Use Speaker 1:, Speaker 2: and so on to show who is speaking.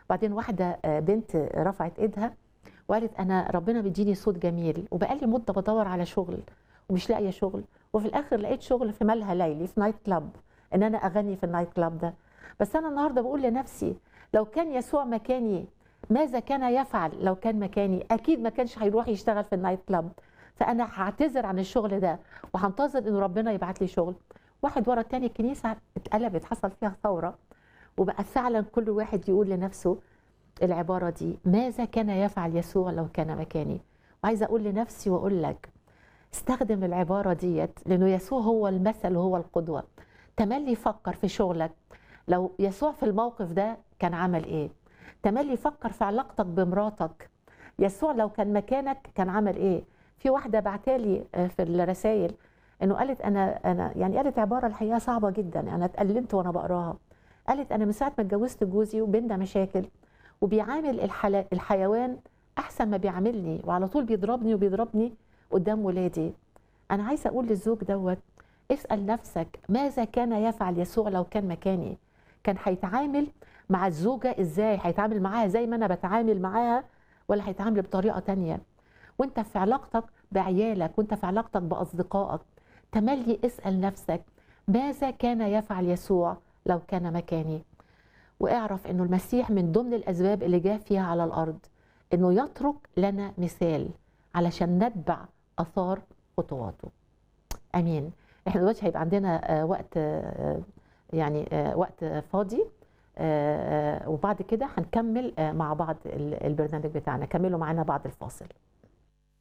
Speaker 1: بعدين واحده آه، بنت رفعت ايدها وقالت انا ربنا بيديني صوت جميل وبقالي مده بدور على شغل ومش لاقيه شغل وفي الاخر لقيت شغل في مالها ليلي في نايت كلاب ان انا اغني في النايت كلاب ده بس انا النهارده بقول لنفسي لو كان يسوع مكاني ماذا كان يفعل لو كان مكاني اكيد ما كانش هيروح يشتغل في النايت كلاب فانا هعتذر عن الشغل ده وهنتظر انه ربنا يبعت لي شغل واحد ورا التاني الكنيسه اتقلبت حصل فيها ثوره وبقى فعلا كل واحد يقول لنفسه العباره دي ماذا كان يفعل يسوع لو كان مكاني وعايزه اقول لنفسي واقول لك استخدم العباره ديت لانه يسوع هو المثل وهو القدوه تملي فكر في شغلك لو يسوع في الموقف ده كان عمل ايه تملي فكر في علاقتك بمراتك يسوع لو كان مكانك كان عمل ايه في واحده بعتالي آه، في الرسائل انه قالت انا انا يعني قالت عباره الحقيقه صعبه جدا انا اتألمت وانا بقراها قالت انا من ساعه ما اتجوزت جوزي وبينا مشاكل وبيعامل الحلا- الحيوان احسن ما بيعاملني وعلى طول بيضربني وبيضربني قدام ولادي انا عايزه اقول للزوج دوت اسال نفسك ماذا كان يفعل يسوع لو كان مكاني كان هيتعامل مع الزوجه ازاي هيتعامل معاها زي ما انا بتعامل معاها ولا هيتعامل بطريقه تانية وانت في علاقتك بعيالك وانت في علاقتك باصدقائك تملي اسال نفسك ماذا كان يفعل يسوع لو كان مكاني واعرف انه المسيح من ضمن الاسباب اللي جاء فيها على الارض انه يترك لنا مثال علشان نتبع اثار خطواته امين احنا دلوقتي هيبقى عندنا آه، وقت آه، يعني آه، وقت فاضي آه، آه، وبعد كده هنكمل آه، مع بعض ال- البرنامج بتاعنا كملوا معانا بعد الفاصل